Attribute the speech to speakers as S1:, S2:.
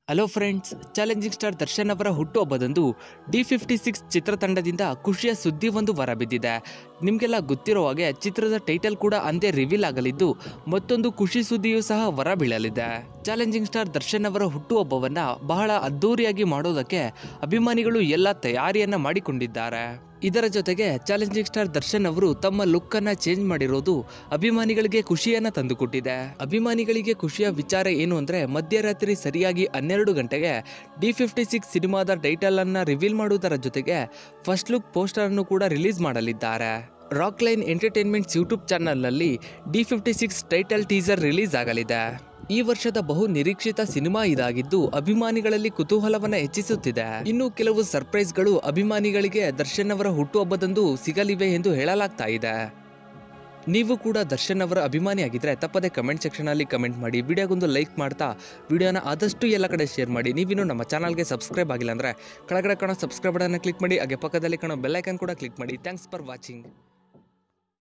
S1: hello friends challenging star Darshan ಅವರ ಹುಟ್ಟುಹಬ್ಬದಂದು D fifty six ಚಿತ್ರತಂಡದಿಂದ ಖುಷಿಯ ಸುದ್ದಿ ಒಂದು ಹೊರಬಿದ್ದಿದೆ ನಿಮಗೆಲ್ಲ ಗೊತ್ತಿರೋ ಹಾಗೆ ಚಿತ್ರದ ಟೈಟಲ್ ಕೂಡ ಅಂದೇ ರಿವೀಲ್ ಆಗಲಿದ್ದು ಮತ್ತೊಂದು ಖುಷಿ ಸುದ್ದಿಯೂ ಸಹ ಹೊರಬೀಳಲಿದೆ ಚಾಲೆಂಜಿಂಗ್ ಸ್ಟಾರ್ ದರ್ಶನ್ ಅವರ ಹುಟ್ಟುಹಬ್ಬವನ್ನ ಬಹಳ ಅದ್ದೂರಿಯಾಗಿ ಮಾಡೋದಕ್ಕೆ ಅಭಿಮಾನಿಗಳು ಎಲ್ಲ ತಯಾರಿಯನ್ನ ಮಾಡಿಕೊಂಡಿದ್ದಾರೆ ಇದರ ಜೊತೆಗೆ ಚಾಲೆಂಜಿಂಗ್ ಸ್ಟಾರ್ ದರ್ಶನ್ ಅವರು ತಮ್ಮ ಲುಕ್ ಅನ್ನ ಚೇಂಜ್ ಮಾಡಿರೋದು ಅಭಿಮಾನಿಗಳಿಗೆ ಖುಷಿಯನ್ನ ತಂದುಕೊಟ್ಟಿದೆ ಅಭಿಮಾನಿಗಳಿಗೆ ಖುಷಿಯ ವಿಚಾರ ಏನು ಅಂದ್ರೆ ಮಧ್ಯರಾತ್ರಿ ಸರಿಯಾಗಿ ಹನ್ನೆರಡು ಗಂಟೆಗೆ ಡಿ ಫಿಫ್ಟಿ ಸಿಕ್ಸ್ ಸಿನಿಮಾದ ಟೈಟಲ್ ಅನ್ನ ರಿವೀಲ್ ಮಾಡುವುದರ ಜೊತೆಗೆ ಫಸ್ಟ್ ಲುಕ್ ಪೋಸ್ಟರ್ ಅನ್ನು ಕೂಡ ರಿಲೀಸ್ ಮಾಡಲಿದ್ದಾರೆ ರಾಕ್ ಲೈನ್ ಎಂಟರ್ಟೈನ್ಮೆಂಟ್ಸ್ ಯೂಟ್ಯೂಬ್ ಚಾನಲ್ನಲ್ಲಿ D fifty six title teaser release ಆಗಲಿದೆ ಈ ವರ್ಷದ ಬಹು ನಿರೀಕ್ಷಿತ ಸಿನಿಮಾ ಇದಾಗಿದ್ದು ಅಭಿಮಾನಿಗಳಲ್ಲಿ ಕುತೂಹಲವನ್ನ ಹೆಚ್ಚಿಸುತ್ತಿದೆ ಇನ್ನು ಕೆಲವು ಸರ್ಪ್ರೈಸ್ಗಳು ಅಭಿಮಾನಿಗಳಿಗೆ ದರ್ಶನ್ ಅವರ ಹುಟ್ಟುಹಬ್ಬದಂದು ಸಿಗಲಿವೆ ಎಂದು ಹೇಳಲಾಗ್ತಾ ಇದೆ ನೀವು ಕೂಡ ದರ್ಶನ್ ಅವರ ಅಭಿಮಾನಿ ಆಗಿದ್ರೆ ತಪ್ಪದೆ ಕಮೆಂಟ್ ಸೆಕ್ಷನ್ ಅಲ್ಲಿ ಕಮೆಂಟ್ ಮಾಡಿ ವಿಡಿಯೋಗೊಂದು ಲೈಕ್ ಮಾಡ್ತಾ ವಿಡಿಯೋನ ಆದಷ್ಟು ಎಲ್ಲ ಕಡೆ ಶೇರ್ ಮಾಡಿ ನೀವಿನ್ನು ನಮ್ಮ ಚಾನಲ್ಗೆ ಸಬ್ಸ್ಕ್ರೈಬ್ ಆಗಿಲ್ಲ ಅಂದ್ರೆ ಕೆಳಗಡೆ ಕಾಣೋ ಸಬ್ಸ್ಕ್ರೈಬ್ ಬಟನ್ ಕ್ಲಿಕ್ ಮಾಡಿ ಹಾಗೆ ಪಕ್ಕದಲ್ಲಿ ಕಾಣೋ ಬೆಲ್ ಐಕನ್ ಕೂಡ ಕ್ಲಿಕ್ ಮಾಡಿ ಥ್ಯಾಂಕ್ಸ್ ಫಾರ್ ವಾಚಿಂಗ್